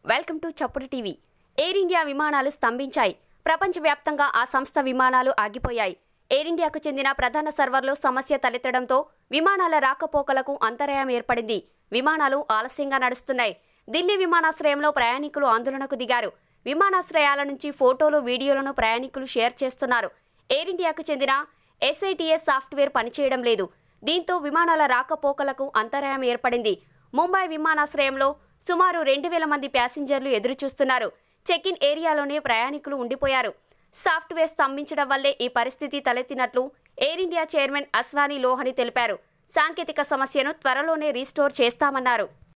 welcome to Chappudu TV Air India విమానాలు స్తంభించాయి ప్రపంచవ్యాప్తంగా ఆ సంస్థ విమానాలు ఆగిపోయాయి ఎయిర్ ఇండియాకు చెందిన ప్రధాన సర్వర్లో సమస్య తలెత్తడంతో విమానాల రాకపోకలకు అంతరాయం ఏర్పడింది విమానాలు ఆలస్యంగా నడుస్తున్నాయి ఢిల్లీ విమానాశ్రయంలో ప్రయాణికులు ఆందోళనకు దిగారు విమానాశ్రయాల నుంచి ఫోటోలు వీడియోలను ప్రయాణికులు షేర్ చేస్తున్నారు ఎయిర్ ఇండియాకు చెందిన ఎస్ఐటిఎస్ సాఫ్ట్వేర్ పనిచేయడం లేదు దీంతో విమానాల రాకపోకలకు అంతరాయం ఏర్పడింది ముంబై విమానాశ్రయంలో సుమారు రెండు వేల మంది ప్యాసింజర్లు ఎదురుచూస్తున్నారు చెక్ ఇన్ ఏరియాలోనే ప్రయాణికులు ఉండిపోయారు సాఫ్ట్వేర్ స్తంభించడం వల్లే ఈ పరిస్థితి తలెత్తినట్లు Air India chairman Ashwani Lohani తెలిపారు సాంకేతిక సమస్యను త్వరలోనే రీస్టోర్ చేస్తామన్నారు